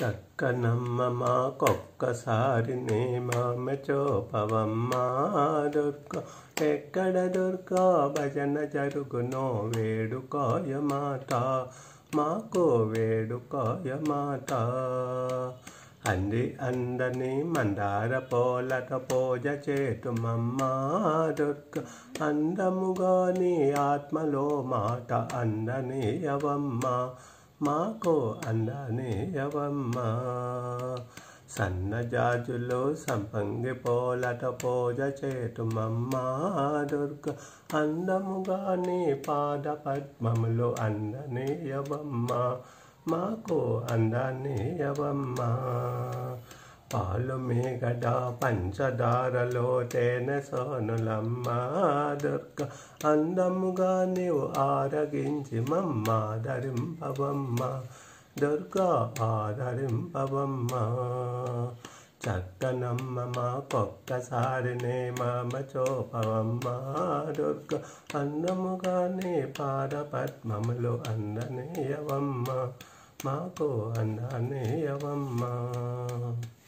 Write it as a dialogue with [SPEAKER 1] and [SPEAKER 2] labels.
[SPEAKER 1] చక్కనమ్మ మాకొక్కసారి నేమామ చూపవమ్మా దుర్గ ఎక్కడ దుర్గా భజన జరుగునో వేడుకోయ మాత మాకు వేడుకోయ మాత అంది అందని మందార పోలట పూజ చేతుమమ్మా దుర్గ అందముగా నీ ఆత్మలో మాట అందనీయవమ్మ మాకు అందనీయవమ్మ సన్నజాజులు సంపంగి పోలట పూజ చేతుమమ్మా దుర్గ అందముగా నీ పాద పద్మములు అందనీయవమ్మ మాకు అందనీయవమ్మ పాలు మేగడ పంచదారలో తేనె సోనులమ్మ దుర్గ అందముగా నీవు ఆరగించి మమ్మ ధరింపవమ్మ దుర్గా ఆదరింపవమ్మ చక్కనమ్మ మాకొక్కసారి నే మామ చూపవమ్మ దుర్గ అందముగా నీ పాద పద్మములు అందనీయవమ్మ మాకు అందనీయవమ్మ